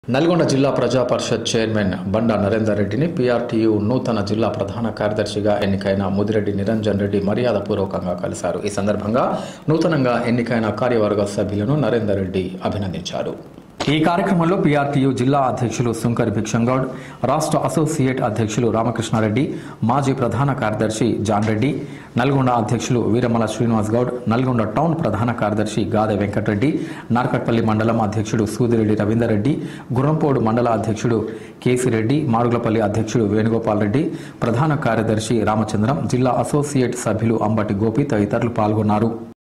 నల్గొండ జిల్లా ప్రజా పరిషత్ చైర్మన్ బండా నరేందర్ రెడ్డిని పీఆర్టీయూ నూతన జిల్లా ప్రధాన కార్యదర్శిగా ఎన్నికైన ముదిరెడ్డి నిరంజన్ రెడ్డి మర్యాదపూర్వకంగా కలిశారు ఈ సందర్భంగా నూతనంగా ఎన్నికైన కార్యవర్గ సభ్యులను నరేందర్ రెడ్డి అభినందించారు ఈ కార్యక్రమంలో పీఆర్టీయూ జిల్లా అధ్యక్షులు సుంకర్ భిక్షంగౌడ్ రాష్ట్ర అసోసియేట్ అధ్యక్షులు రామకృష్ణారెడ్డి మాజీ ప్రధాన కార్యదర్శి జాన్ రెడ్డి నల్గొండ అధ్యక్షులు వీరమల శ్రీనివాస్ గౌడ్ నల్గొండ టౌన్ ప్రధాన కార్యదర్శి గాదె వెంకటరెడ్డి నార్కట్పల్లి మండలం అధ్యక్షుడు సూదిరెడ్డి రవీందర్ రెడ్డి గుర్రంపోడు మండల అధ్యక్షుడు కేసిరెడ్డి మాడుగులపల్లి అధ్యక్షుడు వేణుగోపాల్ రెడ్డి ప్రధాన కార్యదర్శి రామచంద్రం జిల్లా అసోసియేట్ సభ్యులు అంబటి గోపి తదితరులు పాల్గొన్నారు